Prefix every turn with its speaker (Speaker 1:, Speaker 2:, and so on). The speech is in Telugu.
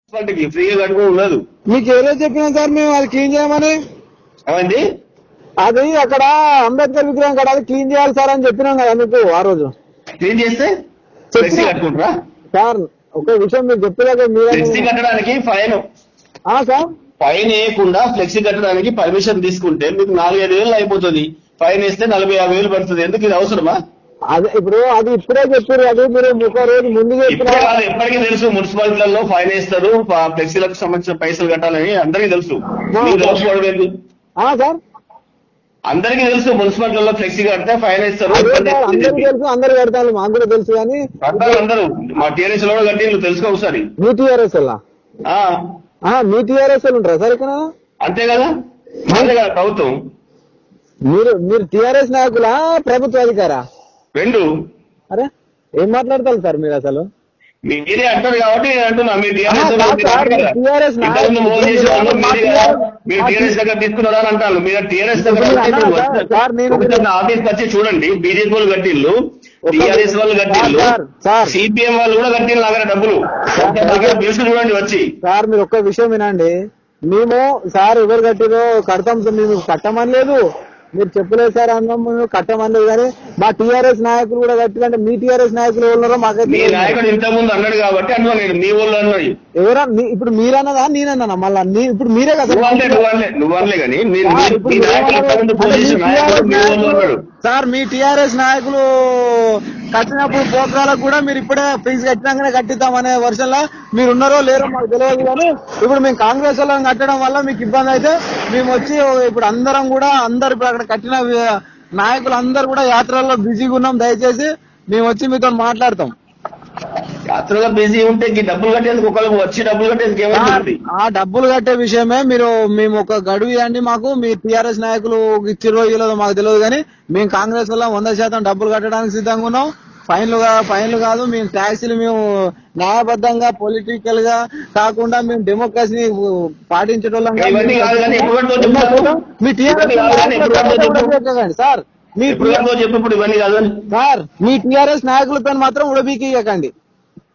Speaker 1: మున్సిపాలిటీకి ఫ్రీగా కట్టుకుని ఉండదు
Speaker 2: మీకు ఏదో చెప్పినాం సార్ మేము అది క్లీన్ చేయమని
Speaker 1: ఏమైంది
Speaker 2: అది అక్కడ అంబేద్కర్ విగ్రహం కాడ అది క్లీన్ చేయాలి సార్ అని చెప్పినాం కదా మీకు ఆ రోజు
Speaker 1: క్లీన్ చేస్తే ఫ్లెక్సీ కట్టుకుంటారా
Speaker 2: సార్ ఒక విషయం మీకు చెప్పేదాకా
Speaker 1: ఫ్లెక్సీ
Speaker 2: మీరే
Speaker 1: కట్టడానికి ఫైన్
Speaker 2: ఆ, సార్
Speaker 1: ఫైన్ వేయకుండా ఫ్లెక్సీ కట్టడానికి పర్మిషన్ తీసుకుంటే మీకు నాలుగైదు వేలు అయిపోతుంది ఫైన్ వేస్తే నలభై యాభై వేలు పడుతుంది ఎందుకు ఇది అవసరమా
Speaker 2: అదే ఇప్పుడు అది ఇప్పుడే చెప్పారు అది మీరు ఒక రోజు ముందు
Speaker 1: ఇప్పుడే
Speaker 2: చెప్పినారు
Speaker 1: కాదు ఎప్పటికీ తెలుసు మున్సిపాలిటీలలో ఫైన్ వేస్తారు ఫ- ఫ్లెక్సీలకు సంబంధించిన పైసలు కట్టాలని అందరికీ తెలుసు మీకు తెలుసుకోవడం ఏంటి
Speaker 2: ఆ, సార్
Speaker 1: అందరికీ తెలుసు మున్సిపాలిటీలలో ఫ్లెక్సీ కడితే ఫైన్ వేస్తారు
Speaker 2: అదే
Speaker 1: ఇబ్బంది
Speaker 2: సార్
Speaker 1: అవుతుంది
Speaker 2: అందరికి
Speaker 1: చెప్పి.
Speaker 2: తెలుసు అందరు కడతాను మాకు కూడా తెలుసు కానీ
Speaker 1: కడతారు అందరూ మా టీఆర్ఎస్ లో కూడా కట్టిండ్రు తెలుసుకో ఒకసారి
Speaker 2: మీ టీఆర్ఎస్
Speaker 1: ఆ,
Speaker 2: మీ టీఆర్ఎస్ ఉంటారా సార్ ఇక్కడ
Speaker 1: అంతే కదా అంతే కదా ప్రభుత్వం
Speaker 2: మీరు మీరు టీఆర్ఎస్ నాయకులా ప్రభుత్వ అధికారా
Speaker 1: రెండు
Speaker 2: అరే ఏం మాట్లాడతారు సార్ మీరు అసలు
Speaker 1: మీరే అంటారు కాబట్టి నేను అంటున్నా మీరు టీఆర్ఎస్
Speaker 2: ఆ, కాదు సార్, TRS నా-
Speaker 1: ఇంతకుముందు మోసం చేసిన వాళ్ళు
Speaker 2: మా
Speaker 1: మీరే కదా.
Speaker 2: TRS
Speaker 1: మీరు టీఆర్ఎస్ దగ్గర తీసుకున్నారా అని అంటారు మీరు టీఆర్ఎస్ దగ్గర
Speaker 2: ఇప్పుడు
Speaker 1: వస్తే
Speaker 2: అన్నా
Speaker 1: మీరు
Speaker 2: సార్,
Speaker 1: వస్తే-
Speaker 2: సార్, నేను-
Speaker 1: ఒకసారి నా ఆఫీస్కి వచ్చి చూడండి బీజేపీ వాళ్ళు కట్టిల్లు
Speaker 2: ఒక-
Speaker 1: టీఆర్ఎస్ వాళ్ళు కట్టిల్లు
Speaker 2: సార్, సార్.
Speaker 1: సిపిఎం వాళ్ళు కూడా కట్టిల్లు నా దగ్గర డబ్బులు ఒకసారి నా దగ్గర బిల్స్ చూడండి వచ్చి
Speaker 2: సార్ మీరు ఒక్క విషయం వినండి మేము సార్ ఎవరు కట్టిరో కడతాం సార్ మేము కట్టమని లేదు మీరు చెప్పలేదు సార్ అన్నాం మేము కట్టమని లేదు కానీ మా టీఆర్ఎస్ నాయకులు కూడా కట్టిరంటే మీ టీఆర్ఎస్ నాయకులు ఎవరు ఉన్నారో మాకైతే
Speaker 1: మీ
Speaker 2: తెలియదు.
Speaker 1: నాయకుడు ఇంత ముందు అన్నాడు కాబట్టి అన్నా నేను మీ వాళ్ళు అన్నది
Speaker 2: ఎవరా మీ- ఇప్పుడు మీరన్నదా నేనన్నా మళ్ళా నీ- ఇప్పుడు మీరే కదా
Speaker 1: నువ్వు అనలే నువ్వు అనలే నువ్వు అనలే కానీ మీరు
Speaker 2: సార్,
Speaker 1: మీ-
Speaker 2: ఇప్పుడు
Speaker 1: మీ
Speaker 2: మీరు
Speaker 1: నాయకుడు ఇంత ముందు
Speaker 2: ఏమన్నారు?
Speaker 1: పొజిషన్
Speaker 2: అంటే మీ
Speaker 1: నాయకుడు మీ
Speaker 2: TRS
Speaker 1: వాళ్ళు అన్నాడు
Speaker 2: నాయకులు- సార్ మీ టిఆర్ఎస్ నాయకులు కట్టినప్పుడు పోకరాలకు కూడా మీరు ఇప్పుడే ఫీజు కట్టినాకనే కట్టిద్దాం అనే వర్షంలో మీరు ఉన్నారో లేరో మాకు తెలియదు కానీ ఇప్పుడు మేము కాంగ్రెస్ వాళ్ళని కట్టడం వల్ల మీకు ఇబ్బంది అయితే మేము వచ్చి ఇప్పుడు అందరం కూడా అందరు ఇప్పుడు అక్కడ కట్టిన వి- నాయకులు అందరు కూడా యాత్రల్లో బిజీగా ఉన్నాం దయచేసి మేము వచ్చి మీతో మాట్లాడతాం
Speaker 1: యాత్రలో బిజీ ఉంటే ఈ డబ్బులు కట్టేందుకు ఒకళ్ళు వచ్చి డబ్బులు కట్టేందుకు ఏమైంది
Speaker 2: ఆ డబ్బులు కట్టే విషయమే మీరు మేము ఒక గడువు ఇవ్వండి మాకు మీ టిఆర్ఎస్ నాయకులు ఇచ్చిరో ఇవ్వలేదో మాకు తెలియదు కానీ మేము కాంగ్రెస్ వల్ల వంద శాతం డబ్బులు కట్టడానికి సిద్ధంగా ఉన్నాం ఫైన్లు కా- ఫైన్లు కాదు మేము ట్యాక్సీలు మేము న్యాయబద్ధంగా పొలిటికల్ గా కాకుండా మేము డెమోక్రసీని పాటించడం
Speaker 1: ఇవన్నీ కాదు కానీ ఎప్పుడు కడతావు చెప్పు నాకు?
Speaker 2: మీ
Speaker 1: ఇవన్నీ కాదు కానీ ఎప్పుడు కడతావు చెప్పు?
Speaker 2: సార్ మీ
Speaker 1: ఎప్పుడు కడతావు చెప్పు ఇప్పుడు ఇవన్నీ కాదు అని
Speaker 2: సార్ మీ టిఆర్ఎస్ నాయకులతో మాత్రం ఉడబీకి ఇవ్వకండి